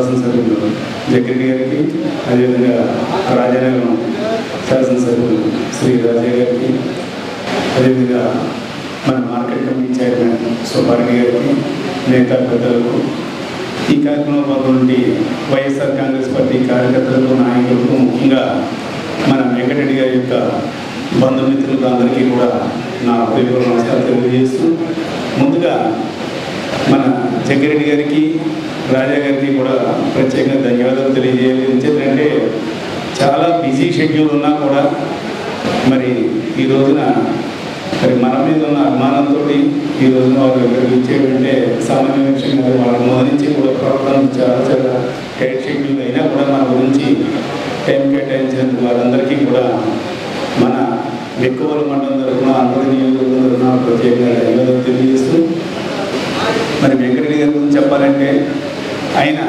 శాసనసభ్యులు జగ్గిరెడ్డి గారికి అదేవిధంగా రాజానగరం శాసనసభ్యులు శ్రీ రాజయ్య గారికి అదేవిధంగా మన మార్కెట్ కమిటీ చైర్మన్ సుబ్బారెడ్డి గారికి మిగతా పెద్దలకు ఈ కార్యక్రమంలో పాల్గొండి వైఎస్ఆర్ కాంగ్రెస్ పార్టీ కార్యకర్తలకు నాయకులకు ముఖ్యంగా మన వెంకటరెడ్డి గారి యొక్క బంధుమిత్రులకు అందరికీ కూడా నా హృదయపూర్వక నమస్కారం తెలియజేస్తూ ముందుగా మన జగ్గిరెడ్డి గారికి రాజా గారికి కూడా ప్రత్యేకంగా ధన్యవాదాలు తెలియజేయాలి ఎందుకంటే చాలా బిజీ షెడ్యూల్ ఉన్నా కూడా మరి ఈ రోజున మరి మన మీద ఉన్న అభిమానంతో ఈ రోజున వారు ఇక్కడికి వచ్చేటంటే సామాన్య విషయం కాదు వాళ్ళ మొదటి నుంచి కూడా ప్రవర్తన చాలా చాలా టైట్ షెడ్యూల్ అయినా కూడా మన గురించి టైం కేటాయించినందుకు వారందరికీ కూడా మన ఎక్కువ మండలం తరఫున అందరి నియోజకవర్గం తరఫున ప్రత్యేకంగా ధన్యవాదాలు తెలియజేస్తూ మరి వెంకటరెడ్డి గారి గురించి చెప్పాలంటే ఆయన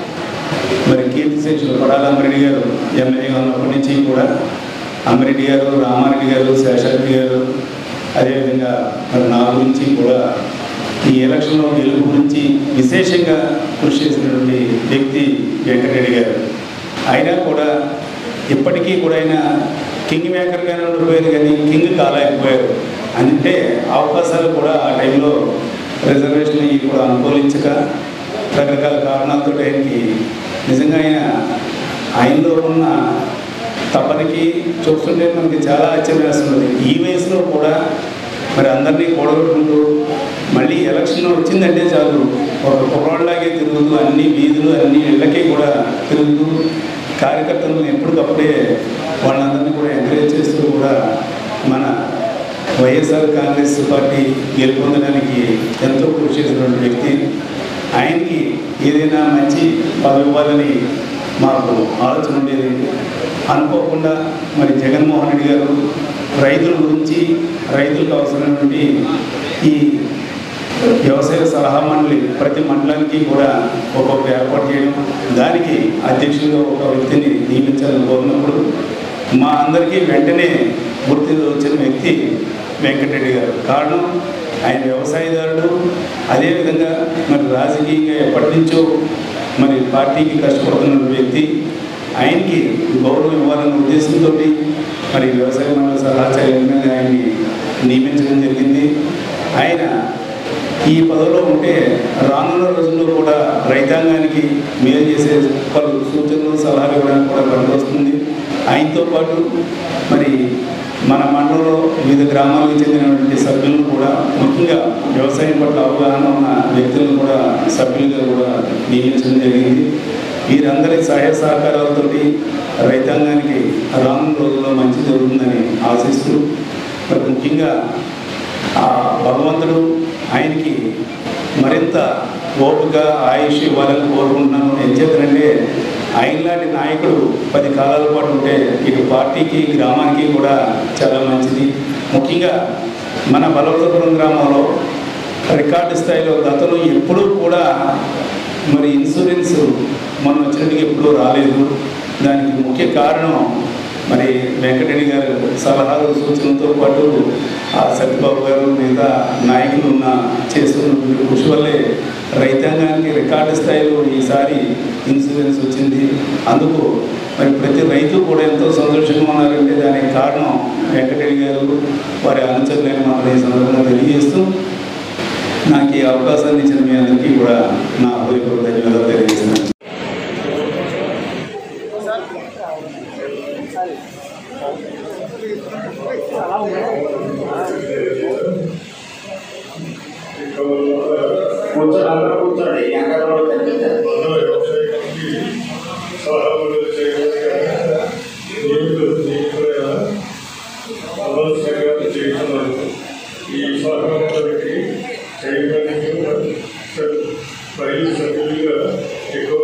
మరి కీర్తి శేషులు కొడాల అమ్మిరెడ్డి గారు ఎమ్మెల్యేగా ఉన్నప్పటి నుంచి కూడా అమ్మిరెడ్డి గారు రామారెడ్డి గారు శేషారెడ్డి గారు అదేవిధంగా మరి నా గురించి కూడా ఈ ఎలక్షన్లో గెలుపు గురించి విశేషంగా కృషి చేసినటువంటి వ్యక్తి వెంకటరెడ్డి గారు అయినా కూడా ఇప్పటికీ కూడా ఆయన కింగ్ మేకర్గానే ఉండిపోయారు కానీ కింగ్ కాలేకపోయారు అంటే అవకాశాలు కూడా ఆ టైంలో రిజర్వేషన్ ఇవి కూడా అనుకూలించక రకరకాల కారణాలతో ఆయనకి నిజంగా ఆయన ఆయనలో ఉన్న తపనకి చూస్తుంటే మనకి చాలా ఆశ్చర్యం వేస్తున్నది ఈ వయసులో కూడా మరి అందరినీ కూడగొట్టుకుంటూ మళ్ళీ ఎలక్షన్ వచ్చిందంటే చాలు ఒక కుర్రాళ్ళలాగే తిరుగుతూ అన్ని వీధులు అన్ని ఇళ్ళకి కూడా తిరుగుతూ కార్యకర్తలను ఎప్పటికప్పుడే వాళ్ళందరినీ కూడా ఎంకరేజ్ చేస్తూ కూడా మన వైఎస్ఆర్ కాంగ్రెస్ పార్టీ గెలుపొందడానికి ఎంతో కృషి చేసినటువంటి వ్యక్తి ఆయనకి ఏదైనా మంచి పదవి ఇవ్వాలని మాకు ఆలోచన ఉండేది అనుకోకుండా మరి జగన్మోహన్ రెడ్డి గారు రైతుల గురించి రైతులకు అవసరమైనటువంటి ఈ వ్యవసాయ సలహా మండలి ప్రతి మండలానికి కూడా ఒక్కొక్క ఏర్పాటు చేయడం దానికి అధ్యక్షుడిగా ఒక వ్యక్తిని నియమించాలని కోరినప్పుడు మా అందరికీ వెంటనే గుర్తు వచ్చిన వ్యక్తి వెంకటరెడ్డి గారు కారణం ఆయన వ్యవసాయదారుడు అదేవిధంగా మరి రాజకీయంగా ఎప్పటి నుంచో మరి పార్టీకి కష్టపడుతున్న వ్యక్తి ఆయనకి గౌరవం ఇవ్వాలన్న ఉద్దేశంతో మరి వ్యవసాయ మండలి సలహాచార్యంగా ఆయన్ని నియమించడం జరిగింది ఆయన ఈ పదవిలో ఉంటే రానున్న రోజుల్లో కూడా రైతాంగానికి మేలు చేసే పలు సూచనలు సలహాలు ఇవ్వడానికి కూడా పనికొస్తుంది ఆయనతో పాటు మరి మన మండలంలో వివిధ గ్రామాలకు చెందినటువంటి సభ్యులను కూడా ముఖ్యంగా వ్యవసాయం పట్ల అవగాహన ఉన్న వ్యక్తులను కూడా సభ్యులుగా కూడా నియమించడం జరిగింది వీరందరి సహాయ సహకారాలతోటి రైతాంగానికి రానున్న రోజుల్లో మంచి జరుగుతుందని ఆశిస్తూ మరి ముఖ్యంగా ఆ భగవంతుడు ఆయనకి మరింత ఓపిక ఆయుష్ ఇవ్వాలని కోరుకుంటున్నాను ఏం చేతనంటే ఆయనలాంటి నాయకుడు పది కాలాల పాటు ఉంటే ఇటు పార్టీకి గ్రామానికి కూడా చాలా మంచిది ముఖ్యంగా మన బలవతపురం గ్రామంలో రికార్డు స్థాయిలో గతంలో ఎప్పుడూ కూడా మరి ఇన్సూరెన్స్ మొన్న వచ్చినట్టుగా ఎప్పుడూ రాలేదు దానికి ముఖ్య కారణం మరి వెంకటరెడ్డి గారు సలహాలు సూచనలతో పాటు ఆ సత్యబాబు గారు మిగతా నాయకులు ఉన్న చేస్తున్న కృషి వల్లే రైతాంగానికి రికార్డు స్థాయిలో ఈసారి ఇన్సూరెన్స్ వచ్చింది అందుకు మరి ప్రతి రైతు కూడా ఎంతో సంతోషంగా ఉన్నారంటే దానికి కారణం వెంకటరెడ్డి గారు వారి అనుచరులైన మనం ఈ సందర్భంగా తెలియజేస్తూ నాకు ఈ అవకాశాన్ని ఇచ్చిన మీ అందరికీ కూడా నా హృదయపూర్వక ధన్యవాదాలు తెలియజేస్తున్నాను కూర్చోండి అందరూ కూర్చోండి వెనకాల కనిపించారు మన వ్యవసాయానికి సహాయం చేయగలిగిన నిధులు నిధులుగా అనవసరంగా చేస్తున్నారు ఈ సహాయానికి చేయడానికి మరియు సభ్యులుగా ఎక్కువ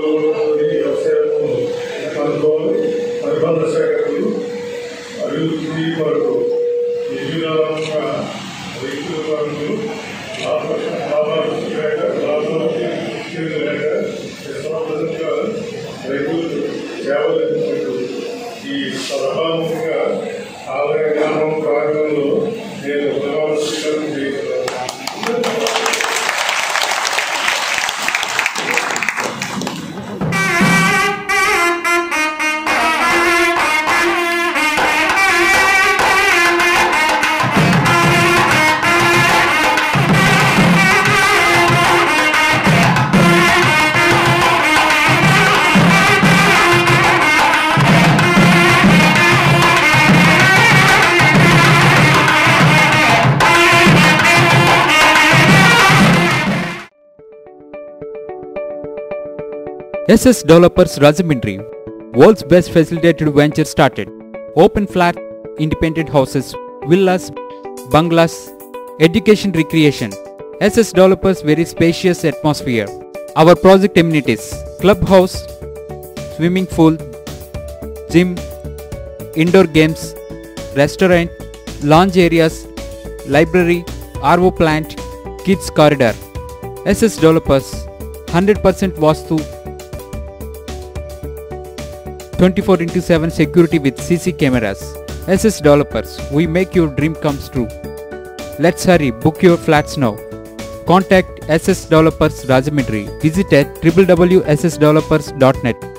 SS Developers Rajamindri, world's best facilitated venture started. Open flat, independent houses, villas, bungalows, education recreation. SS Developers very spacious atmosphere. Our project amenities, clubhouse, swimming pool, gym, indoor games, restaurant, lounge areas, library, RO plant, kids corridor. SS Developers 100% Vastu 24 into 7 security with CC cameras. SS Developers, we make your dream comes true. Let's hurry, book your flats now. Contact SS Developers Rajamindri. Visit at www.ssdevelopers.net.